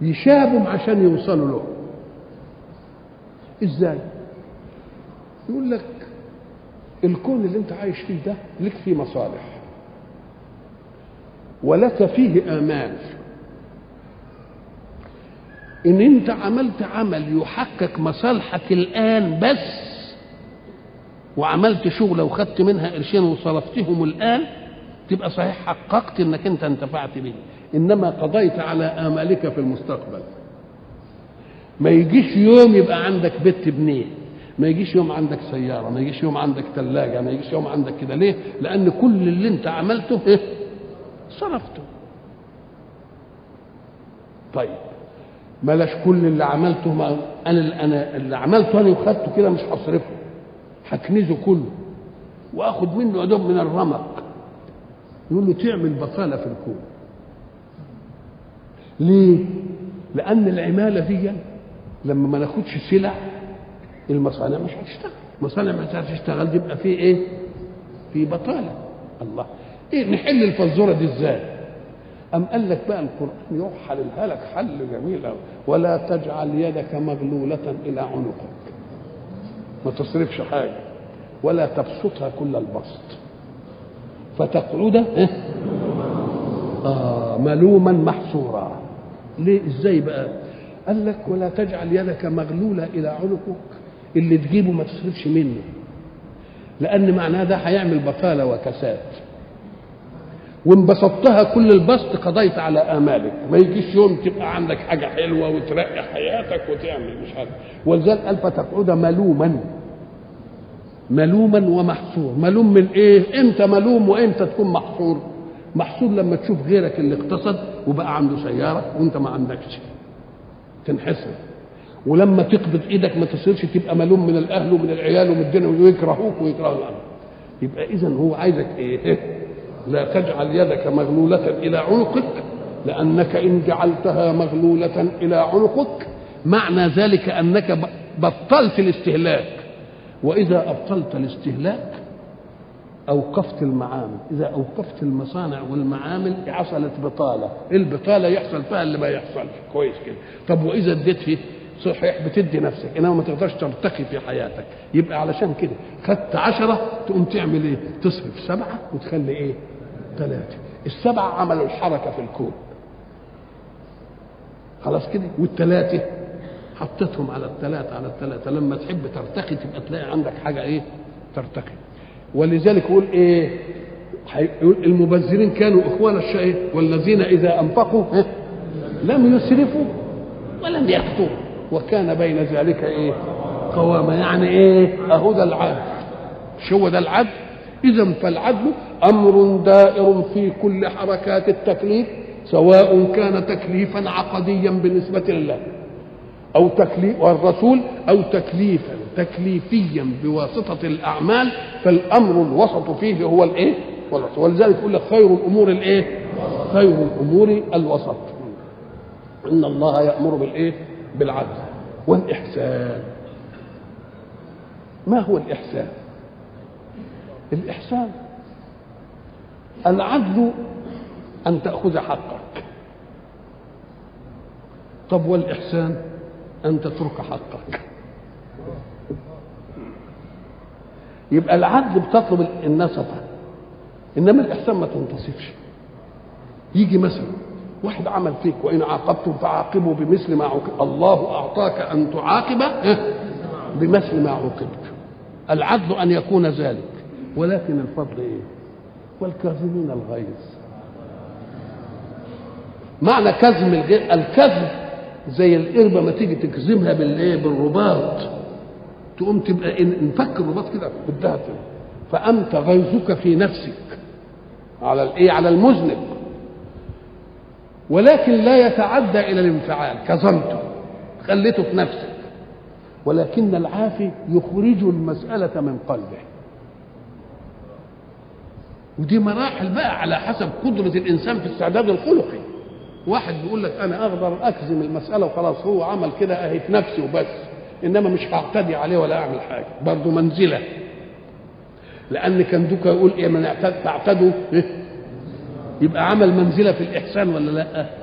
يشابهم عشان يوصلوا له ازاي يقول لك الكون اللي انت عايش فيه ده لك فيه مصالح ولك فيه امال ان انت عملت عمل يحقق مصالحك الان بس وعملت شغله وخدت منها قرشين وصرفتهم الان تبقى صحيح حققت انك انت انتفعت به انما قضيت على امالك في المستقبل ما يجيش يوم يبقى عندك بيت تبنيه ما يجيش يوم عندك سيارة ما يجيش يوم عندك ثلاجة ما يجيش يوم عندك كده ليه لأن كل اللي انت عملته ايه صرفته طيب بلاش كل اللي عملته ما انا انا اللي عملته انا وخدته كده مش هصرفه هكنزه كله واخد منه ادوب من الرمق يقول له تعمل بطاله في الكون ليه لان العماله دي لما ما ناخدش سلع المصانع مش هتشتغل المصانع مش هتشتغل يبقى في ايه في بطاله الله ايه نحل الفزوره دي ازاي أم قال لك بقى القرآن يحللها لك حل جميل أوي ولا تجعل يدك مغلولة إلى عنقك ما تصرفش حاجة ولا تبسطها كل البسط فتقعد إيه؟ آه ملوما محصورا ليه ازاي بقى قال لك ولا تجعل يدك مغلولة إلى عنقك اللي تجيبه ما تصرفش منه لأن معناه ده هيعمل بطالة وكساد وان بسطتها كل البسط قضيت على امالك ما يجيش يوم تبقى عندك حاجه حلوه وترقي حياتك وتعمل مش عارف ولذلك قال فتقعد ملوما ملوما ومحصور ملوم من ايه امتى ملوم وامتى تكون محصور محصور لما تشوف غيرك اللي اقتصد وبقى عنده سياره وانت ما عندكش تنحسر ولما تقبض ايدك ما تصيرش تبقى ملوم من الاهل ومن العيال ومن الدنيا ويكرهوك ويكرهوا الامر يبقى اذا هو عايزك ايه لا تجعل يدك مغلولة إلى عنقك لأنك إن جعلتها مغلولة إلى عنقك معنى ذلك أنك بطلت الاستهلاك وإذا أبطلت الاستهلاك أوقفت المعامل إذا أوقفت المصانع والمعامل حصلت بطالة البطالة يحصل فيها اللي ما يحصلش كويس كده طب وإذا اديت فيه صحيح بتدي نفسك انما ما تقدرش ترتقي في حياتك يبقى علشان كده خدت عشرة تقوم تعمل ايه تصرف سبعة وتخلي ايه ثلاثة السبعة عملوا الحركة في الكون خلاص كده والثلاثة حطيتهم على الثلاثة على الثلاثة لما تحب ترتقي تبقى تلاقي عندك حاجة ايه ترتقي ولذلك يقول ايه يقول المبذرين كانوا اخوان الشيء والذين اذا انفقوا لم يسرفوا ولم يقتروا وكان بين ذلك ايه قوامة يعني ايه اهو ده العدل مش هو ده العدل اذا فالعدل امر دائر في كل حركات التكليف سواء كان تكليفا عقديا بالنسبة لله او تكليف والرسول او تكليفا تكليفيا بواسطة الاعمال فالامر الوسط فيه هو الايه ولذلك يقول لك خير الامور الايه خير الامور الوسط ان الله يامر بالايه بالعدل والإحسان ما هو الإحسان الإحسان العدل أن تأخذ حقك طب والإحسان أن تترك حقك يبقى العدل بتطلب النصفة إنما الإحسان ما تنتصفش يجي مثلا واحد عمل فيك وان عاقبتم فعاقبوا بمثل ما عوقب الله اعطاك ان تعاقب بمثل ما عوقبت العدل ان يكون ذلك ولكن الفضل ايه والكاظمين الغيظ معنى كظم الغيظ الكظم زي القربة ما تيجي تكظمها بالايه بالرباط تقوم تبقى ان انفك الرباط كده بدها فانت غيظك في نفسك على الايه على المذنب ولكن لا يتعدى الى الانفعال كظمته خليته في نفسك ولكن العافي يخرج المسألة من قلبه ودي مراحل بقى على حسب قدرة الإنسان في استعداد الخلقي واحد بيقول لك أنا أقدر أكزم المسألة وخلاص هو عمل كده أهي في نفسي وبس إنما مش هعتدي عليه ولا أعمل حاجة برضه منزلة لأن كان دوكا يقول إيه من اعتد تعتدوا إيه؟ يبقى عمل منزلة في الإحسان ولا لا